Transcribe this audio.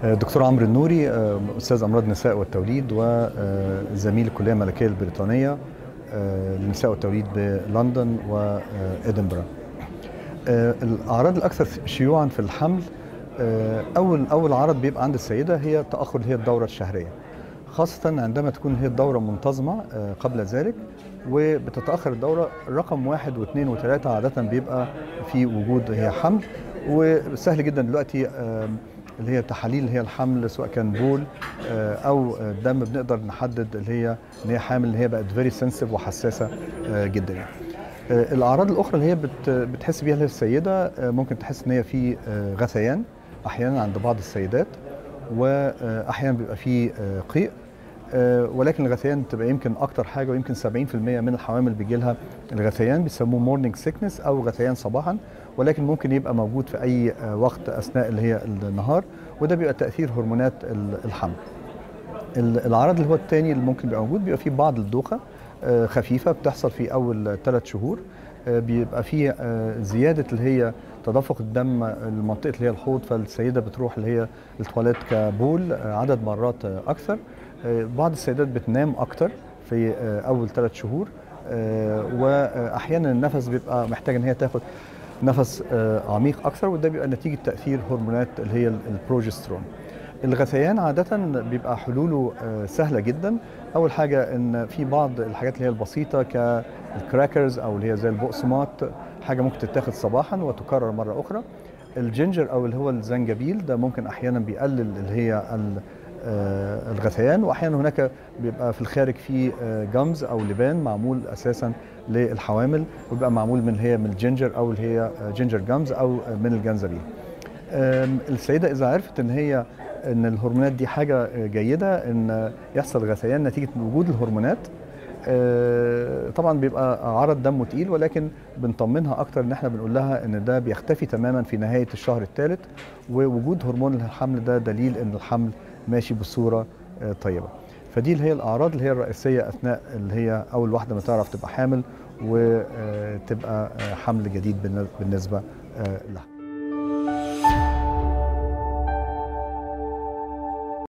دكتور عمرو النوري استاذ امراض النساء والتوليد وزميل الكليه الملكيه البريطانيه للنساء والتوليد بلندن وادنبرا. الاعراض الاكثر شيوعا في الحمل اول اول عرض بيبقى عند السيده هي تاخر هي الدوره الشهريه. خاصة عندما تكون هي الدورة منتظمة قبل ذلك وبتتأخر الدورة رقم واحد واثنين وثلاثة عادة بيبقى في وجود هي حمل وسهل جدا دلوقتي اللي هي تحاليل هي الحمل سواء كان بول او دم بنقدر نحدد اللي هي ان هي حامل اللي هي بقت فيري سنسيف وحساسه جدا يعني. الاعراض الاخرى اللي هي بتحس بيها السيده ممكن تحس ان هي في غثيان احيانا عند بعض السيدات واحيانا بيبقى في قيء ولكن الغثيان بتبقى يمكن اكتر حاجه ويمكن 70% من الحوامل بيجي لها الغثيان بيسموه مورنينج سيكنس او غثيان صباحا ولكن ممكن يبقى موجود في اي وقت اثناء اللي هي النهار وده بيبقى تاثير هرمونات الحمل. العرض اللي هو الثاني اللي ممكن يبقى موجود بيبقى فيه بعض الدوخه خفيفه بتحصل في اول ثلاث شهور بيبقى فيه زياده اللي هي تدفق الدم لمنطقه اللي هي الحوض فالسيده بتروح اللي هي التواليت كبول عدد مرات اكثر بعض السيدات بتنام اكتر في اول ثلاث شهور واحيانا النفس بيبقى محتاج ان هي تاخد نفس عميق اكثر وده بيبقى نتيجه تاثير هرمونات اللي هي البروجسترون الغثيان عادة بيبقى حلوله سهلة جدا أول حاجة إن في بعض الحاجات اللي هي البسيطة كالكراكرز أو اللي هي زي البقسماط حاجة ممكن تتاخد صباحا وتكرر مرة أخرى الجينجر أو اللي هو الزنجبيل ده ممكن أحيانا بيقلل اللي هي الغثيان واحيانا هناك بيبقى في الخارج في جمز او لبان معمول اساسا للحوامل وبيبقى معمول من هي من الجينجر او اللي هي جينجر جمز او من الجنزبيل. السيده اذا عرفت ان هي ان الهرمونات دي حاجه جيده ان يحصل غثيان نتيجه وجود الهرمونات طبعا بيبقى عرض دمه تقيل ولكن بنطمنها اكتر ان احنا بنقول لها ان ده بيختفي تماما في نهايه الشهر الثالث ووجود هرمون الحمل ده دليل ان الحمل ماشي بصوره طيبه فدي اللي هي الاعراض اللي هي الرئيسيه اثناء اللي هي اول واحده ما تعرف تبقى حامل وتبقى حمل جديد بالنسبه لها